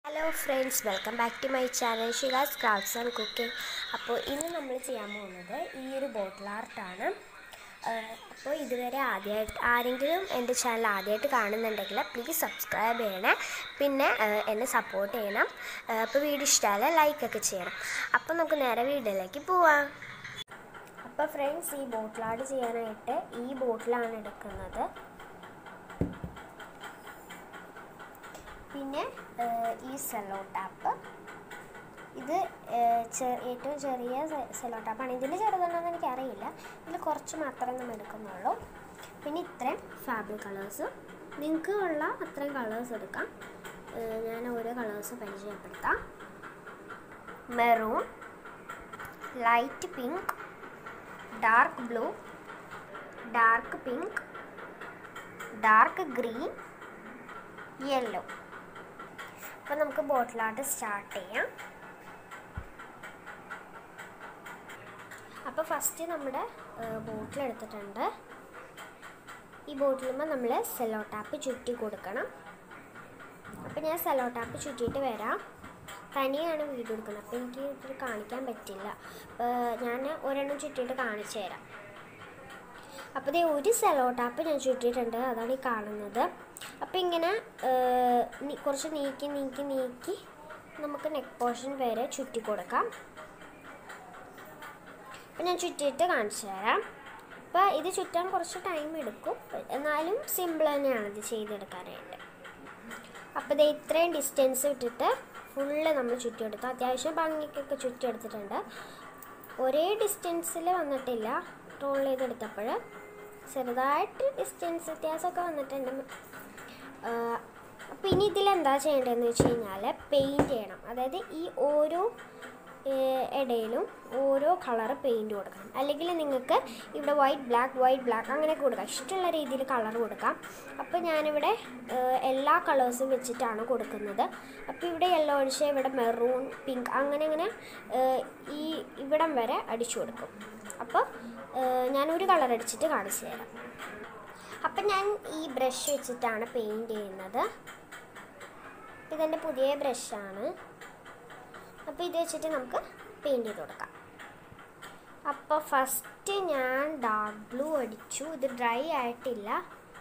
hello friends welcome back to my channel Shila's crafts and cooking അപ്പോൾ ഇന്ന് നമ്മൾ ചെയ്യാൻ പോകുന്നത് ഈ ഒരു ബോട്ടിൽ ആർട്ടാണ് അപ്പോൾ ഇതുവരെ ആദ്യമായിട്ട് ആരെങ്കിലും എൻ്റെ ചാനൽ ആദ്യമായിട്ട് കാണുന്നുണ്ടെങ്കിൽ പ്ലീസ് സബ്സ്ക്രൈബ് ചെയ്യണേ പിന്നെ ആഹ്, എന്നെ സപ്പോർട്ട് ചെയ്യണം ആഹ്, അപ്പോൾ വീഡിയോ ഇഷ്ടമല്ല ലൈക്കൊക്കെ ചെയ്യണം അപ്പോൾ നമുക്ക് നേരെ വീഡിയോയിലേക്ക് പോവാം അപ്പോൾ ഫ്രണ്ട്സ് ഈ ബോട്ടിൽ ആർട്ട് ചെയ്യാനായിട്ട് ഈ ബോട്ടിലാണ് എടുക്കുന്നത് പിന്നെ ഏഹ്, ഈ സെല്ലോ ടാപ്പ് ഇത് ഏഹ്, ചെ- ഏറ്റവും ചെറിയ സെ- സെല്ലോ ടാപ്പാണ് ഇതിൽ ചെറുതുണ്ടെന്ന് എനിക്കറിയില്ല ഇതിൽ കുറച്ച് മാത്രമേ നമ്മൾ എടുക്കുന്നുള്ളൂ പിന്നെ ഇത്രയും ഫാബ്രിക് കളേഴ്സ് നിങ്ങൾക്ക് ഉള്ള അത്രയും കളേഴ്സ് എടുക്കാം ഏഹ്, ഞാൻ ഓരോ കളേഴ്സ് പരിചയപ്പെടുത്താം maroon light pink dark blue dark pink dark green yellow അപ്പോൾ നമുക്ക് ബോട്ടിൽ ആർട്ട് സ്റ്റാർട്ട് ചെയ്യാം അപ്പോൾ ഫസ്റ്റ് നമ്മുടെ ബോട്ടിൽ എടുത്തിട്ടുണ്ട് ഈ ബോട്ടിലുമ്പോൾ നമ്മൾ സെല്ലോ ടാപ്പ് ചുറ്റി കൊടുക്കണം അപ്പോൾ ഞാൻ സെല്ലോ ടാപ്പ് ചുറ്റിയിട്ട് വരാം തനിയാണ് വീഡിയോ എടുക്കുന്നത് അപ്പോൾ എനിക്ക് ഇതിൽ കാണിക്കാൻ പറ്റില്ല അപ്പോൾ ഞാൻ ഒരെണ്ണം ചുറ്റിയിട്ട് കാണിച്ചു തരാം അപ്പോൾ ദേ ഒരു സെലോ ടാപ്പ് ഞാൻ ചുറ്റിയിട്ടുണ്ട് അതാണ് ഈ കാണുന്നത് അപ്പോൾ ഇങ്ങനെ ഏഹ്, നി- കുറച്ച് നീക്കി നീക്കി നീക്കി നമുക്ക് നെക്ക് പോർഷൻ വരെ ചുറ്റി കൊടുക്കാം അപ്പോൾ ഞാൻ ചുറ്റിയിട്ട് കാണിച്ചു തരാം അപ്പോൾ ഇത് ചുറ്റാൻ കുറച്ച് ടൈം എടുക്കും എന്നാലും സിമ്പിൾ തന്നെയാണ് ഇത് ചെയ്തെടുക്കാനായിട്ട് അപ്പോൾ ഇത് ഇത്രയും ഡിസ്റ്റൻസ് വിട്ടിട്ട് ഫുള്ള് നമ്മൾ ചുറ്റിയെടുത്തു അത്യാവശ്യം ഭംഗിക്കൊക്കെ ചുറ്റിയെടുത്തിട്ടുണ്ട് ഒരേ ഡിസ്റ്റൻസിൽ വന്നിട്ടില്ല റോൾ ചെയ്തെടുത്തപ്പോൾ ചെറുതായിട്ട് ഡിസ്റ്റൻസ് വ്യത്യാസമൊക്കെ വന്നിട്ടുണ്ട് അപ്പോൾ ഇനി ഇതിൽ എന്താ ചെയ്യേണ്ടതെന്ന് വെച്ച് കഴിഞ്ഞാൽ പെയിൻറ്റ് ചെയ്യണം അതായത് ഈ ഓരോ ഏഹ്, ഇടയിലും ഓരോ കളർ പെയിൻറ്റ് കൊടുക്കണം അല്ലെങ്കിൽ നിങ്ങൾക്ക് ഇവിടെ വൈറ്റ് ബ്ലാക്ക് വൈറ്റ് ബ്ലാക്ക് അങ്ങനെയൊക്കെ കൊടുക്കാം ഇഷ്ടമുള്ള രീതിയിൽ കളർ കൊടുക്കാം അപ്പോൾ ഞാനിവിടെ ഏഹ്, എല്ലാ കളേഴ്സും വെച്ചിട്ടാണ് കൊടുക്കുന്നത് അപ്പോൾ ഇവിടെ യെല്ലോ അടിച്ച് ഇവിടെ മെറൂൺ പിങ്ക് അങ്ങനെ അങ്ങനെ ഏഹ്, ഈ ഇവിടം വരെ അടിച്ചു കൊടുക്കും അപ്പോൾ ഏഹ്, ഞാനൊരു കളർ അടിച്ചിട്ട് കാണിച്ചു തരാം അപ്പം ഞാൻ ഈ ബ്രഷ് വെച്ചിട്ടാണ് പെയിൻറ്റ് ചെയ്യുന്നത് ഇതെൻ്റെ പുതിയ ബ്രഷാണ് അപ്പോൾ ഇത് വെച്ചിട്ട് നമുക്ക് പെയിൻറ്റ് ചെയ്ത് കൊടുക്കാം അപ്പോൾ ഫസ്റ്റ് ഞാൻ ഡാർക്ക് ബ്ലൂ അടിച്ചു ഇത് ഡ്രൈ ആയിട്ടില്ല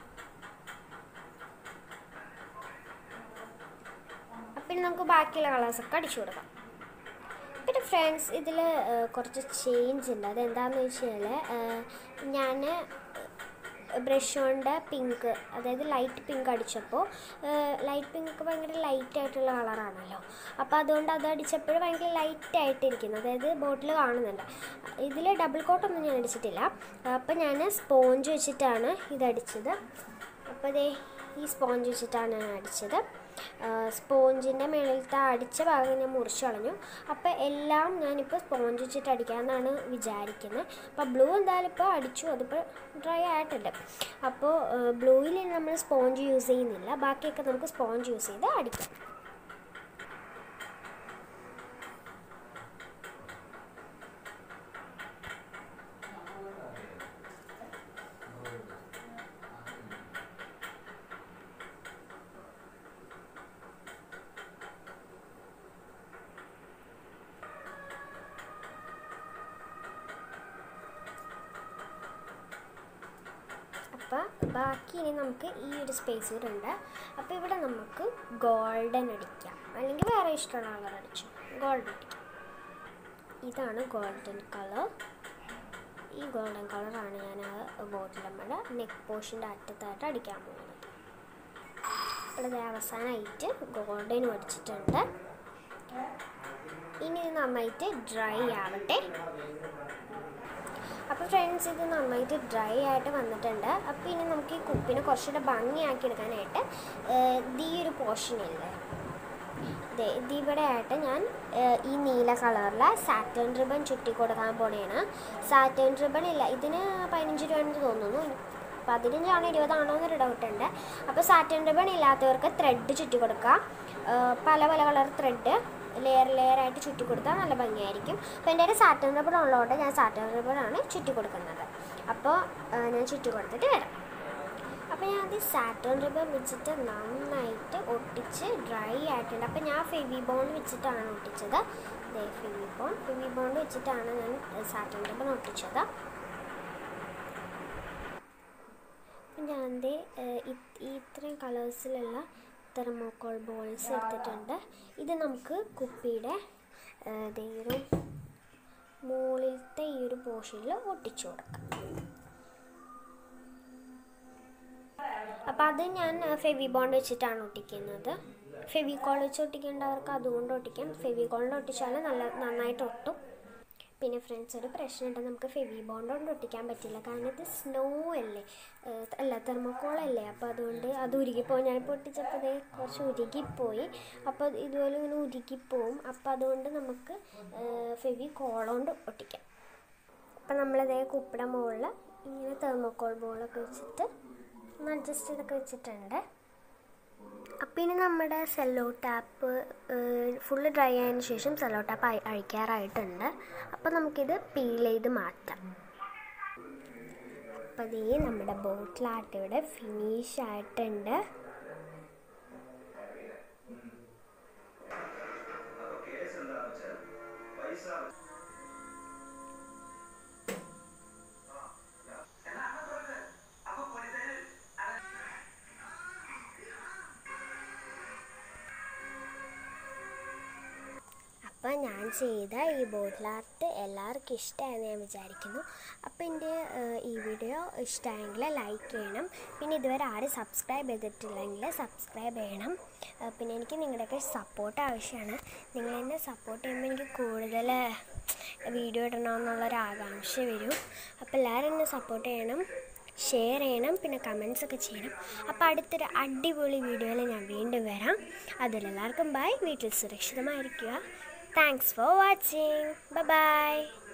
അപ്പം നമുക്ക് ബാക്കിയുള്ള കളേഴ്സൊക്കെ അടിച്ചു കൊടുക്കാം പിന്നെ ഫ്രണ്ട്സ് ഇതിൽ കുറച്ച് ചേഞ്ച് ഉണ്ട് അതെന്താണെന്ന് വെച്ച് കഴിഞ്ഞാൽ ഞാൻ ബ്രഷ് കൊണ്ട് പിങ്ക് അതായത് ലൈറ്റ് പിങ്ക് അടിച്ചപ്പോൾ ലൈറ്റ് പിങ്ക് ഭയങ്കര ലൈറ്റ് ആയിട്ടുള്ള കളറാണല്ലോ അപ്പോൾ അതുകൊണ്ട് അത് അടിച്ചപ്പോൾ ഭയങ്കര ലൈറ്റ് ആയിട്ടിരിക്കുന്നു അതായത് ബോട്ടിൽ കാണുന്നുണ്ട് ഇതിൽ ഡബിൾ കോട്ടൊന്നും ഞാൻ അടിച്ചിട്ടില്ല അപ്പോൾ ഞാൻ സ്പോഞ്ച് വെച്ചിട്ടാണ് ഇതടിച്ചത് അപ്പോൾ ദേ ഈ സ്പോഞ്ച് വെച്ചിട്ടാണ് ഞാൻ അടിച്ചത് സ്പോഞ്ചിൻ്റെ മേളിലത്തെ അടിച്ച ഭാഗം ഞാൻ മുറിച്ച് കളഞ്ഞു അപ്പോൾ എല്ലാം ഞാനിപ്പോൾ സ്പോഞ്ച് വെച്ചിട്ട് അടിക്കാമെന്നാണ് വിചാരിക്കുന്നത് അപ്പോൾ ബ്ലൂ എന്തായാലും ഇപ്പോൾ അടിച്ചു അതിപ്പോൾ ഡ്രൈ ആയിട്ടുണ്ട് അപ്പോൾ ബ്ലൂയിൽ നമ്മൾ സ്പോഞ്ച് യൂസ് ചെയ്യുന്നില്ല ബാക്കിയൊക്കെ നമുക്ക് സ്പോഞ്ച് യൂസ് ചെയ്ത് അടിക്കാം അപ്പോൾ ബാക്കി ഇനി നമുക്ക് ഈ ഒരു സ്പേസ് കൂടെ ഉണ്ട് അപ്പോൾ ഇവിടെ നമുക്ക് ഗോൾഡൻ അടിക്കാം അല്ലെങ്കിൽ വേറെ ഇഷ്ടമുള്ള കളർ അടിച്ചു ഗോൾഡൻ അടിക്കാം ഇതാണ് ഗോൾഡൻ കളർ ഈ ഗോൾഡൻ കളറാണ് ഞാൻ ആ ബോട്ടിൽ നമ്മുടെ നെക്ക് പോർഷൻ്റെ അറ്റത്തായിട്ട് അടിക്കാൻ പോകുന്നത് ഇവിടെ അവസാനമായിട്ട് ഗോൾഡനും അടിച്ചിട്ടുണ്ട് ഇനി ഇത് നന്നായിട്ട് ഡ്രൈ ആവട്ടെ അപ്പോൾ ഫ്രണ്ട്സ് ഇത് നന്നായിട്ട് ഡ്രൈ ആയിട്ട് വന്നിട്ടുണ്ട് അപ്പോൾ ഇനി നമുക്ക് ഈ കുപ്പിനെ കുറച്ചുകൂടെ ഭംഗിയാക്കി എടുക്കാനായിട്ട് ഏഹ്, ഇത് ഈ ഒരു പോർഷൻ ഇല്ലേ ദേ ഇത് ഇവിടെ ആയിട്ട് ഞാൻ ഏഹ്, ഈ നീല കളറിലെ സാറ്റേൺ റിബൺ ചുറ്റി കൊടുക്കാൻ പോണേണ് സാറ്റേൺ റിബൺ ഇല്ല ഇതിന് പതിനഞ്ച് രൂപയാണെന്ന് തോന്നുന്നു പതിനഞ്ചാണോ ഇരുപതാണോ എന്നൊരു ഡൗട്ട് ഉണ്ട് അപ്പോൾ സാറ്റേൺ റിബൺ ഇല്ലാത്തവർക്ക് ത്രെഡ് ചുറ്റി കൊടുക്കാം ഏഹ്, പല പല കളർ ത്രെഡ് ലെയർ ലെയർ ആയിട്ട് ചുറ്റി കൊടുത്താൽ നല്ല ഭംഗിയായിരിക്കും അപ്പോൾ എൻ്റെ ഒരു സാറ്റൻ റിബൺ ഉള്ളതുകൊണ്ട് ഞാൻ സാറ്റൻ റിബൺ ആണ് ചുറ്റി കൊടുക്കുന്നത് അപ്പോൾ ആ, ഞാൻ ചുറ്റി കൊടുത്തിട്ട് വരാം അപ്പോൾ അപ്പോൾ ഞാൻ അത് സാറ്റേൺ റിബൺ വെച്ചിട്ട് നന്നായിട്ട് ഒട്ടിച്ച് ഡ്രൈ ആയിട്ടുണ്ട് അപ്പോൾ ഞാൻ ഫെവി ബോണ്ട് വെച്ചിട്ടാണ് ഒട്ടിച്ചത് ദേ ഫെവി ബോണ്ട് ഫെവി ബോണ്ട് വെച്ചിട്ടാണ് ഞാൻ സാറ്റേൺ റിബൺ ഒട്ടിച്ചത് ഞാൻ ദേ ഈ ഇത്രയും കളേഴ്സിലുള്ള തെർമോക്കോൾ ബോൾസ് എടുത്തിട്ടുണ്ട് ഇത് നമുക്ക് കുപ്പിയുടെ ദേ ഒരു മുകളിലത്തെ ഈ ഒരു പോർഷനിൽ ഒട്ടിച്ചു കൊടുക്കാം അപ്പം അത് ഞാൻ ഫെവി ബോണ്ട് വെച്ചിട്ടാണ് ഒട്ടിക്കുന്നത് ഫെവിക്കോൾ വെച്ച് ഒട്ടിക്കേണ്ടവർക്ക് അതുകൊണ്ട് ഒട്ടിക്കാം ഫെവിക്കോളിൻ്റെ ഒട്ടിച്ചാൽ നല്ല നന്നായിട്ട് ഒട്ടും പിന്നെ ഫ്രണ്ട്സ് ഒരു പ്രശ്നമുണ്ട് നമുക്ക് ഫെവി ബോണ്ട് കൊണ്ട് ഒട്ടിക്കാൻ പറ്റില്ല കാരണം ഇത് സ്നോ അല്ലേ ഏഹ് അല്ല തെർമോക്കോൾ അല്ലേ അപ്പോൾ അതുകൊണ്ട് അത് ഉരുകിപ്പോയി ഞാനിപ്പോൾ ഒട്ടിച്ചപ്പോൾ ഇത് കുറച്ച് ഉരുകിപ്പോയി അപ്പോൾ ഇതുപോലെ ഇങ്ങനെ ഉരുകിപ്പോവും അപ്പോൾ അതുകൊണ്ട് നമുക്ക് ഫെവി കോളുകൊണ്ട് ഒട്ടിക്കാം അപ്പം നമ്മളിതേ കുപ്പിട മുകളിൽ ഇങ്ങനെ തെർമോക്കോൾ ബോളൊക്കെ വെച്ചിട്ട് ഒന്ന് അഡ്ജസ്റ്റ് ചെയ്തൊക്കെ വെച്ചിട്ടുണ്ട് അപ്പം ഇനി നമ്മുടെ സെല്ലോ ടാപ്പ് ഫുള്ള് ഡ്രൈ ആയതിനു ശേഷം സെല്ലോ ടാപ്പ് അഴി അഴിക്കാറായിട്ടുണ്ട് അപ്പം നമുക്കിത് പീൽ ചെയ്ത് മാറ്റാം അപ്പം അതേ നമ്മുടെ ബോട്ടിലാട്ട് ഇവിടെ ഫിനിഷ് ആയിട്ടുണ്ട് അപ്പോൾ ഞാൻ ചെയ്ത ഈ ബോട്ടിൽ ആർട്ട് എല്ലാവർക്കും ഇഷ്ടമായെന്ന് ഞാൻ വിചാരിക്കുന്നു അപ്പോൾ എൻ്റെ ഏഹ്, ഈ വീഡിയോ ഇഷ്ടമായെങ്കിൽ ലൈക്ക് ചെയ്യണം പിന്നെ ഇതുവരെ ആരും സബ്സ്ക്രൈബ് ചെയ്തിട്ടില്ലെങ്കിൽ സബ്സ്ക്രൈബ് ചെയ്യണം ഏഹ്, പിന്നെ എനിക്ക് നിങ്ങളുടെയൊക്കെ സപ്പോർട്ട് ആവശ്യമാണ് നിങ്ങൾ എന്നെ സപ്പോർട്ട് ചെയ്യുമ്പോൾ എനിക്ക് കൂടുതൽ വീഡിയോ ഇടണമെന്നുള്ളൊരു ആകാംക്ഷ വരും അപ്പോൾ എല്ലാവരും എന്നെ സപ്പോർട്ട് ചെയ്യണം ഷെയർ ചെയ്യണം പിന്നെ കമൻസ് ഒക്കെ ചെയ്യണം അപ്പോൾ അടുത്തൊരു അടിപൊളി വീഡിയോയിൽ ഞാൻ വീണ്ടും വരാം അതിലെല്ലാവർക്കും ബൈ വീട്ടിൽ സുരക്ഷിതമായിരിക്കുക thanks for watching bye by